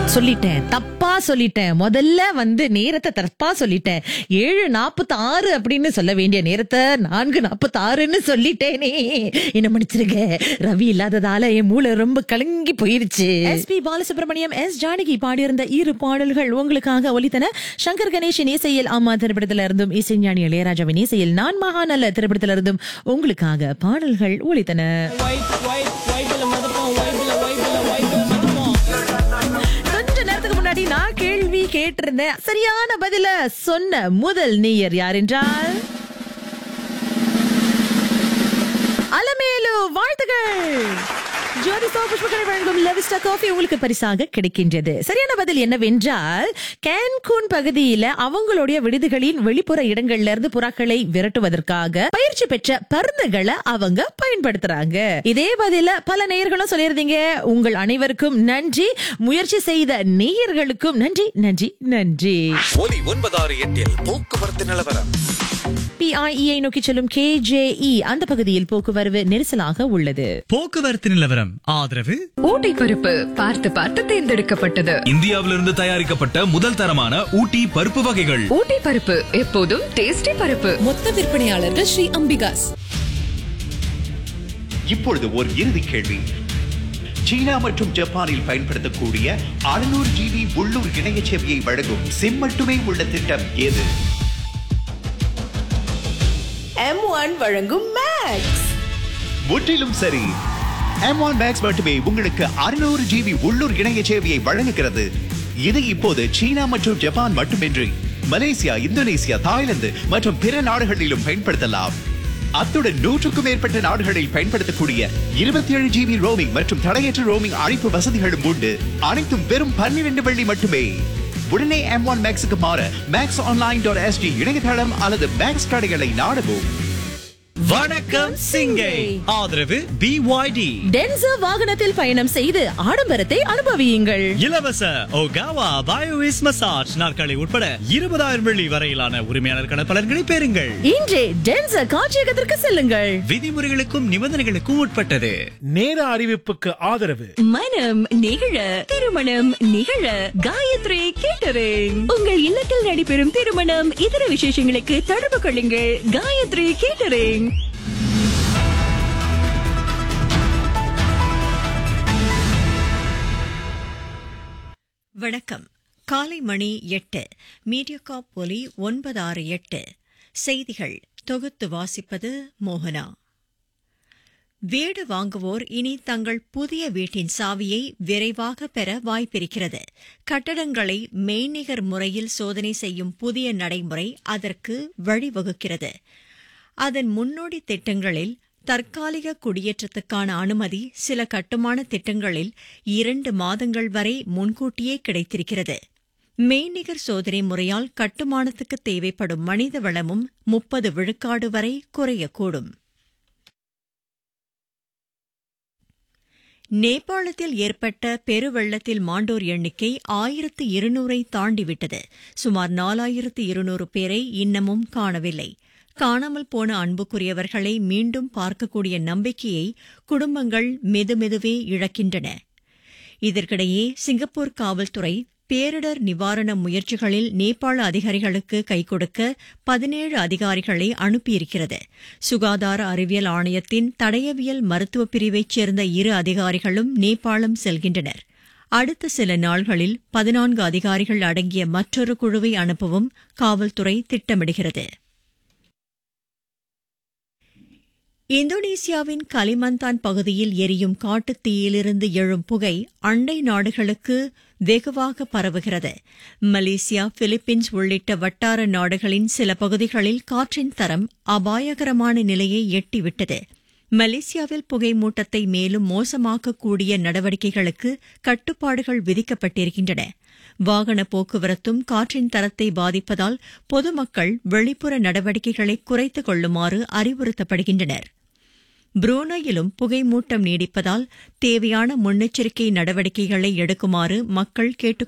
சொல்லிட்டேன் தப்பா சொல்லிட்டேன் முதல்ல வந்து நேரத்தை தப்பா சொல்லிட்டேன் ஏழு நாற்பத்தி ஆறு அப்படின்னு சொல்ல வேண்டிய நேரத்தை நான்கு நாற்பத்தி ஆறுன்னு சொல்லிட்டேனே என்ன மன்னிச்சிருங்க ரவி இல்லாததால என் மூளை ரொம்ப கலங்கி போயிருச்சு S P Balasubramaniam S Janaki பாடியிருந்த இரு பாடல்கள் உங்களுக்காக ஒலித்தன சங்கர் கணேஷின் இசையில் அம்மா திரைப்படத்தில இருந்தும் இசைஞானி இளையராஜாவின் இசையில் நான் மகாநல்ல திரைப்படத்தில இருந்தும் உங்களுக்காக பாடல்கள் ஒலித்தன கொஞ்ச நேரத்துக்கு முன்னாடி நான் கேள்வி கேட்டிருந்தேன் சரியான பதில சொன்ன முதல் நேயர் யார் என்றால் அலமேலு வாழ்த்துகள் ஜோதி சோ புஷ்பகரை வழங்கும் லெவிஸ்டா காஃபி உங்களுக்கு பரிசாக கிடைக்கின்றது சரியான பதில் என்னவென்றால் கேன்கூன் பகுதியில அவங்களுடைய விடுதிகளின் வெளிப்புற இடங்கள்ல இருந்து புறாக்களை விரட்டுவதற்காக பயிற்சி பெற்ற பருந்துகளை அவங்க பயன்படுத்துறாங்க இதே பதில பல நேயர்களும் சொல்லியிருந்தீங்க உங்கள் அனைவருக்கும் நன்றி முயற்சி செய்த நேயர்களுக்கும் நன்றி நன்றி நன்றி ஒலி ஒன்பதாறு எட்டில் போக்குவரத்து நிலவரம் பிஐஇஐ நோக்கி செல்லும் கேஜேஇ அந்த பகுதியில் போக்குவரவு நெரிசலாக உள்ளது போக்குவரத்து நிலவரம் ஆதரவு ஊட்டி பருப்பு பார்த்து பார்த்து தேர்ந்தெடுக்கப்பட்டது இந்தியாவிலிருந்து தயாரிக்கப்பட்ட முதல் தரமான ஊட்டி பருப்பு வகைகள் ஊட்டி பருப்பு எப்போதும் டேஸ்டி பருப்பு மொத்த விற்பனையாளர்கள் ஸ்ரீ அம்பிகாஸ் இப்பொழுது ஒரு இறுதி கேள்வி சீனா மற்றும் ஜப்பானில் பயன்படுத்தக்கூடிய 600 ஜிபி உள்ளூர் இணைய சேவையை வழங்கும் சிம் மட்டுமே உள்ள திட்டம் எது எம் ஒன் வழங்கும் மேக்ஸ் முற்றிலும் சரி M1 Max மட்டுமே உங்களுக்கு 600 ஜிபி உள்ளூர் இணைய சேவையை வழங்குகிறது இது இப்போது சீனா மற்றும் ஜப்பான் மட்டுமின்றி மலேசியா இந்தோனேசியா தாய்லாந்து மற்றும் பிற நாடுகளிலும் பயன்படுத்தலாம் அத்துடன் நூற்றுக்கும் மேற்பட்ட நாடுகளில் பயன்படுத்தக்கூடிய இருபத்தி ஏழு ஜிபி ரோமிங் மற்றும் தடையற்ற ரோமிங் அழைப்பு வசதிகளும் உண்டு அனைத்தும் வெறும் பன்னிரண்டு வெள்ளி மட்டுமே உடனே M1 ஒன் மேக்ஸுக்கு மாற மேக்ஸ் ஆன்லைன் டாட் எஸ்டி இணையதளம் அல்லது மேக்ஸ் கடைகளை நாடவும் வணக்கம் சிங்கை ஆதரவு பிஒய்டி டென்சர் வாகனத்தில் பயணம் செய்து ஆடம்பரத்தை அனுபவியுங்கள் இலவச ஒகாவா பயோவிஸ் மசாஜ் நாற்காலி உட்பட இருபதாயிரம் வெள்ளி வரையிலான உரிமையாளர்கள் பலன்களை பெறுங்கள் இன்றே டென்சர் காட்சியகத்திற்கு செல்லுங்கள் விதிமுறைகளுக்கும் நிபந்தனைகளுக்கும் உட்பட்டது நேர அறிவிப்புக்கு ஆதரவு மனம் நிகழ திருமணம் நிகழ காயத்ரி கேட்டரிங் உங்கள் இல்லத்தில் நடைபெறும் திருமணம் இதர விசேஷங்களுக்கு தொடர்பு கொள்ளுங்கள் காயத்ரி கேட்டரிங் வணக்கம் காலை மணி எட்டு மீடியாகாப் ஒலி ஒன்பது ஆறு எட்டு செய்திகள் தொகுத்து வாசிப்பது மோகனா வீடு வாங்குவோர் இனி தங்கள் புதிய வீட்டின் சாவியை விரைவாக பெற வாய்ப்பிருக்கிறது கட்டடங்களை மெய்நிகர் முறையில் சோதனை செய்யும் புதிய நடைமுறை அதற்கு வழிவகுக்கிறது அதன் முன்னோடி திட்டங்களில் தற்காலிக குடியேற்றத்துக்கான அனுமதி சில கட்டுமான திட்டங்களில் இரண்டு மாதங்கள் வரை முன்கூட்டியே கிடைத்திருக்கிறது மெய்நிகர் சோதனை முறையால் கட்டுமானத்துக்கு தேவைப்படும் மனித வளமும் முப்பது விழுக்காடு வரை குறையக்கூடும் நேபாளத்தில் ஏற்பட்ட பெருவெள்ளத்தில் மாண்டோர் எண்ணிக்கை ஆயிரத்து இருநூறை தாண்டிவிட்டது சுமார் நாலாயிரத்து இருநூறு பேரை இன்னமும் காணவில்லை காணாமல் போன அன்புக்குரியவர்களை மீண்டும் பார்க்கக்கூடிய நம்பிக்கையை குடும்பங்கள் மெதுமெதுவே இழக்கின்றன இதற்கிடையே சிங்கப்பூர் காவல்துறை பேரிடர் நிவாரண முயற்சிகளில் நேபாள அதிகாரிகளுக்கு கை கொடுக்க பதினேழு அதிகாரிகளை அனுப்பியிருக்கிறது சுகாதார அறிவியல் ஆணையத்தின் தடயவியல் மருத்துவ பிரிவைச் சேர்ந்த இரு அதிகாரிகளும் நேபாளம் செல்கின்றனர் அடுத்த சில நாள்களில் பதினான்கு அதிகாரிகள் அடங்கிய மற்றொரு குழுவை அனுப்பவும் காவல்துறை திட்டமிடுகிறது இந்தோனேசியாவின் கலிமந்தான் பகுதியில் எரியும் காட்டுத் தீயிலிருந்து எழும் புகை அண்டை நாடுகளுக்கு வெகுவாக பரவுகிறது மலேசியா பிலிப்பீன்ஸ் உள்ளிட்ட வட்டார நாடுகளின் சில பகுதிகளில் காற்றின் தரம் அபாயகரமான நிலையை எட்டிவிட்டது மலேசியாவில் புகை மூட்டத்தை மேலும் மோசமாக்கக்கூடிய நடவடிக்கைகளுக்கு கட்டுப்பாடுகள் விதிக்கப்பட்டிருக்கின்றன வாகன போக்குவரத்தும் காற்றின் தரத்தை பாதிப்பதால் பொதுமக்கள் வெளிப்புற நடவடிக்கைகளை குறைத்துக் கொள்ளுமாறு அறிவுறுத்தப்படுகின்றனர் புரூனோயிலும் புகை மூட்டம் நீடிப்பதால் தேவையான முன்னெச்சரிக்கை நடவடிக்கைகளை எடுக்குமாறு மக்கள் கேட்டுக்